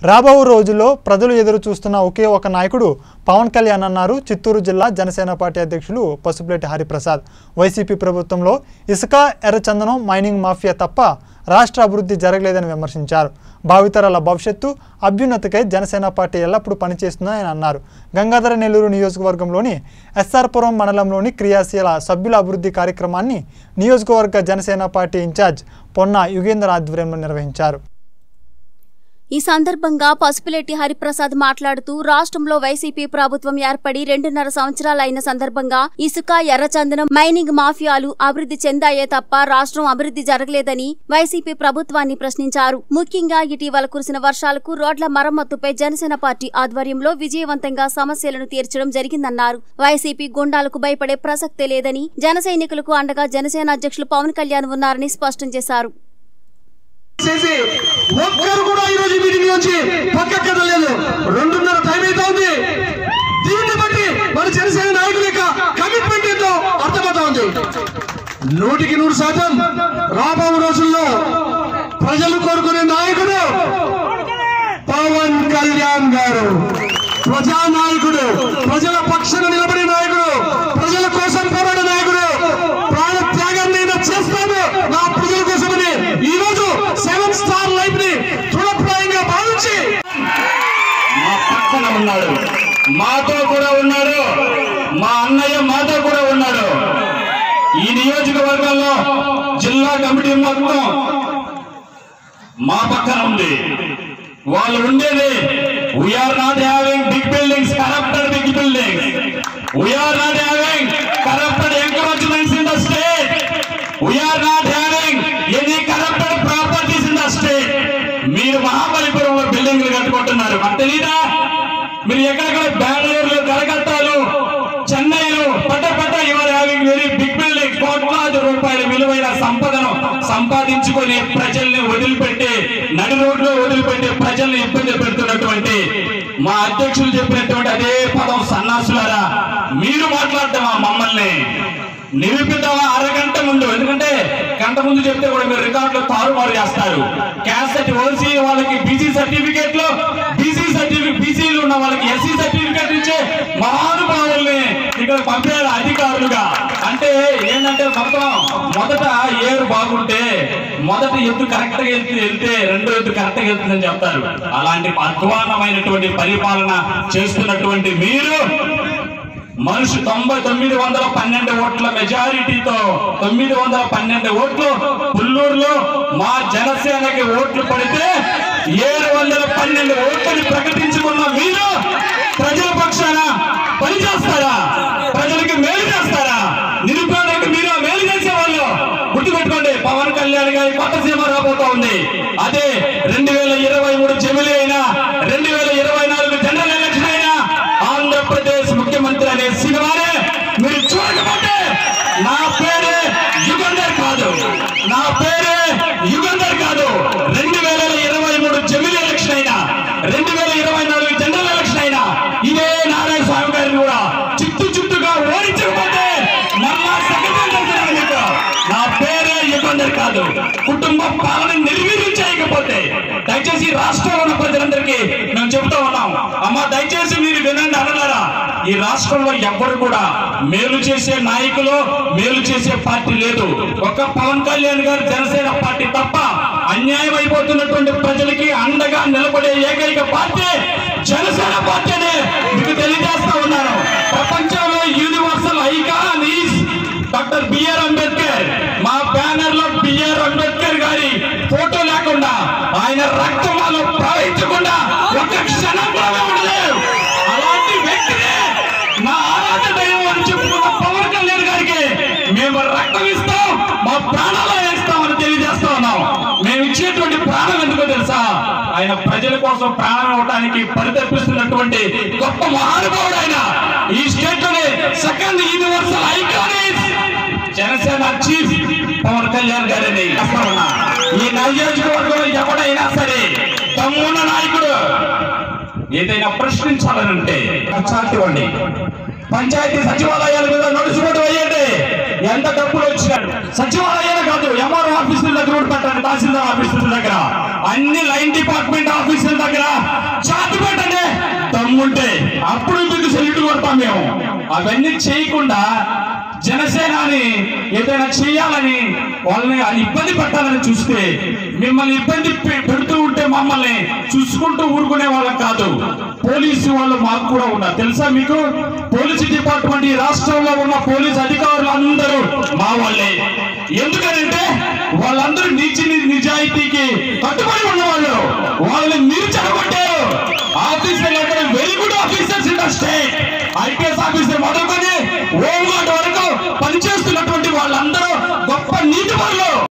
రాబో రోజుల్లో ప్రజలు ఎదురు చూస్తున్న ఒకే ఒక నాయకుడు పవన్ కళ్యాణ్ అన్నారు చిత్తూరు జిల్లా జనసేన పార్టీ అధ్యక్షులు పసుపులేటి హరిప్రసాద్ వైసీపీ ప్రభుత్వంలో ఇసుక ఎర్రచందనం మైనింగ్ మాఫియా తప్ప రాష్ట్ర అభివృద్ధి జరగలేదని విమర్శించారు భావితరాల భవిష్యత్తు అభ్యున్నతికై జనసేన పార్టీ ఎల్లప్పుడూ పనిచేస్తుందని ఆయన అన్నారు గంగాధర నెల్లూరు నియోజకవర్గంలోని ఎస్ఆర్పురం మండలంలోని క్రియాశీల సభ్యుల అభివృద్ధి కార్యక్రమాన్ని నియోజకవర్గ జనసేన పార్టీ ఇన్ఛార్జ్ పొన్న యుగేంద్ర ఆధ్వర్యంలో నిర్వహించారు ఈ సందర్భంగా పసుపులెట్టి హరిప్రసాద్ మాట్లాడుతూ రాష్ట్రంలో వైసీపీ ప్రభుత్వం ఏర్పడి రెండున్నర సంవత్సరాలైన సందర్భంగా ఇసుక ఎర్రచందనం మైనింగ్ మాఫియాలు అభివృద్ధి చెందాయే తప్ప రాష్ట్రం అభివృద్ధి జరగలేదని వైసీపీ ప్రభుత్వాన్ని ప్రశ్నించారు ముఖ్యంగా ఇటీవల కురిసిన వర్షాలకు రోడ్ల మరమ్మతుపై జనసేన పార్టీ ఆధ్వర్యంలో విజయవంతంగా సమస్యలను తీర్చడం జరిగిందన్నారు వైసీపీ గుండాలకు భయపడే ప్రసక్తే లేదని జన సైనికులకు అండగా జనసేన అధ్యక్షులు పవన్ కళ్యాణ్ ఉన్నారని స్పష్టం చేశారు చేసి ఒక్కరు కూడా ఈ రోజు మీటింగ్ నుంచి పక్కకు కదలేదు రెండున్నర టైం అయితే ఉంది దీన్ని బట్టి మన జనసేన నాయకుల యొక్క కమిట్మెంట్ ఏంటో అర్థమవుతా ఉంది నూటికి నూరు శాతం రాబో రోజుల్లో ప్రజలు కోరుకునే నాయకుడు పవన్ కళ్యాణ్ గారు ప్రజా నాయకుడు ప్రజల పక్షాన నిలబడే నాయకుడు ప్రజల కోసం పోరాడే నాయకుడు ప్రాణ త్యాగాన్ని అయినా చేస్తాను నా ప్రజల కోసమని ఈ రోజు సెవెన్ స్టార్ లైఫ్ ని దృఢప్రాయంగా భావించి మా పక్కన ఉన్నాడు మాతో కూడా ఉన్నాడు మా అన్నయ్య మాతో కూడా ఉన్నాడు ఈ నియోజకవర్గంలో జిల్లా కమిటీ మొత్తం మా పక్కన ఉంది వాళ్ళు ఉండేది we are not having big buildings corrupted big buildings we are not having corrupted encouragements in the state we are not having any corrupted properties in the state మీరు మహాబలిపురంలో బిల్డింగ్లు కట్టుకుంటున్నారు మాకు తెలీదా మీరు ఎక్కడెక్కడ బెంగళూరులో కలకత్తాలు చెన్నైలో పట్ట పట్ట your having very big building కోట్లాది రూపాయల విలువైన సంపదను సంపాదించుకొని ప్రజల్ని వదిలిపెట్టి నడి రోడ్లో వదిలిపెట్టి ప్రజల్ని ఇబ్బంది పెడుతున్నటువంటి మా అధ్యక్షులు చెప్పినటువంటి అదే పదం సన్నాసులారా మీరు మాట్లాడతామా మమ్మల్ని నిరూపిద్దామా అరగంట ముందు ఎందుకంటే గంట ముందు చెప్తే కూడా మీరు రికార్డులో తారుమారు చేస్తారు క్యాసెట్ ఓసీ వాళ్ళకి బీసీ సర్టిఫికేట్ లో బీసీ సర్టిఫికేట్ బీసీలు ఉన్న వాళ్ళకి ఎస్సీ సర్టిఫికేట్ ఇచ్చే మహానుభావుల్ని ఇక్కడ పంపారు అధికారులుగా అంటే ఏంటంటే మొత్తం మొదట ఏరు బాగుంటే మొదట ఎత్తు కరెక్ట్ గా వెళ్తే వెళ్తే రెండో ఎత్తు కరెక్ట్ గా వెళ్తుందని చెప్తారు అలాంటి అధ్వానమైనటువంటి పరిపాలన చేస్తున్నటువంటి మీరు మనిషి తొంభై తొమ్మిది వందల పన్నెండు ఓట్ల మెజారిటీతో తొమ్మిది వందల పన్నెండు ఓట్లు పుల్లూరులో మా జనసేనకి ఓట్లు పడితే ఏడు వందల పన్నెండు ఓట్లని ప్రకటించుకున్న మీరు ప్రజల పక్షాన పనిచేస్తారా ప్రజలకి మేలు చేస్తారా నిరుపేదలకు మీరు మేలు చేసేవాళ్ళు గుర్తుపెట్టుకోండి పవన్ కళ్యాణ్ గారి కొత్త సీమ రాబోతా ఉంది అదే రెండు వేల ఇరవై మూడు జమిలి అయినా రెండు వేల ఇరవై నాలుగు జనరల్ ఎలక్షన్ అయినా ఆంధ్రప్రదేశ్ ముఖ్యమంత్రి అనే సినిమానే మీరు చూడకపోతే నా పేరే యుగంధర్ కాదు నా పేరే యుగంధర్ కాదు రెండు వేల ఇరవై మూడు జమిలి ఎలక్షన్ అయినా రెండు వేల ఇరవై నాలుగు జనరల్ ఎలక్షన్ అయినా ఇదే నారాయణ స్వామి గారిని కూడా చుట్టు చుట్టుగా ఓడించకపోతే మళ్ళా సెక్రటరీ చేస్తున్నాను మీకు నా పేరే యుగంధర్ కాదు కుటుంబ పాలన నిర్వీర్యం చేయకపోతే దయచేసి రాష్ట్రంలో ఉన్న ప్రజలందరికీ మేము చెబుతా ఉన్నాం అమ్మ దయచేసి మీరు వినండి అనలారా ఈ రాష్ట్రంలో ఎవ్వరు కూడా మేలు చేసే నాయకులు మేలు చేసే పార్టీ లేదు ఒక్క పవన్ కళ్యాణ్ గారు జనసేన పార్టీ తప్ప అన్యాయం అయిపోతున్నటువంటి ప్రజలకి అండగా నిలబడే ఏకైక పార్టీ జనసేన పార్టీనే మీకు తెలియజేస్తా ఉన్నాను ప్రపంచంలో universal icon is doctor BR Ambedkar మా బ్యానర్ లో బిఆర్ అంబేద్కర్ గారి ఫోటో లేకుండా ఆయన రక్తం మాలో ప్రవహించకుండా ఒక క్షణం కూడా ఉండలేదు అలాంటి వ్యక్తిని నా ఆరాధ దైవం అని చెప్పుకున్న పవన్ కళ్యాణ్ గారికి మేము రక్తం ఇస్తాం మా ప్రాణాలు ఇస్తామని తెలియజేస్తా ఉన్నాం మేము ఇచ్చేటువంటి ప్రాణం ఎందుకో తెలుసా ఆయన ప్రజల కోసం ప్రాణం ఇవ్వడానికి పరితపిస్తున్నటువంటి గొప్ప మహానుభావుడు ఆయన ఈ స్టేట్ లోనే second universal iconic Janasena chief Pawan Kalyan గారిని చేస్తా ఉన్నా. ఈ నియోజకవర్గంలో ఎవడైనా సరే తమ్మున్న నాయకుడు ఏదైనా ప్రశ్నించాలనంటే చాటి ఇవ్వండి పంచాయతీ సచివాలయాల మీద నోటీసు బోర్డు వేయండి ఎంత డబ్బులు వచ్చినాడు సచివాలయాలు కాదు ఎంఆర్ఓ ఆఫీసుల దగ్గర కూడా పెట్టండి తహసీల్దార్ ఆఫీసుల దగ్గర అన్ని లైన్ డిపార్ట్మెంట్ ఆఫీసుల దగ్గర సెల్యూట్ కొడతాం మేము అవన్నీ చేయకుండా జనసేనాని ఏదైనా చేయాలని వాళ్ళని అది ఇబ్బంది పెట్టాలని చూస్తే మిమ్మల్ని ఇబ్బంది పె- పెడుతూ ఉంటే మమ్మల్ని చూసుకుంటూ ఊరుకునే వాళ్ళం కాదు పోలీసు వాళ్ళు మాకు కూడా ఉన్నారు తెలుసా మీకు పోలీసు డిపార్ట్మెంట్ ఈ రాష్ట్రంలో ఉన్న పోలీసు అధికారులు అందరూ మా వాళ్ళే ఎందుకనంటే వాళ్ళందరూ నీచి ని- నిజాయితీకి కట్టుబడి ఉన్నవాళ్ళు వాళ్ళని మీరు చెడగొట్టారు ఆఫీసర్లు అందరూ very good officers in the state IPS officer మొదలుకొని హోంగార్డ్ వరకు పనిచేస్తున్నటువంటి వాళ్ళందరూ గొప్ప నీతి పనులు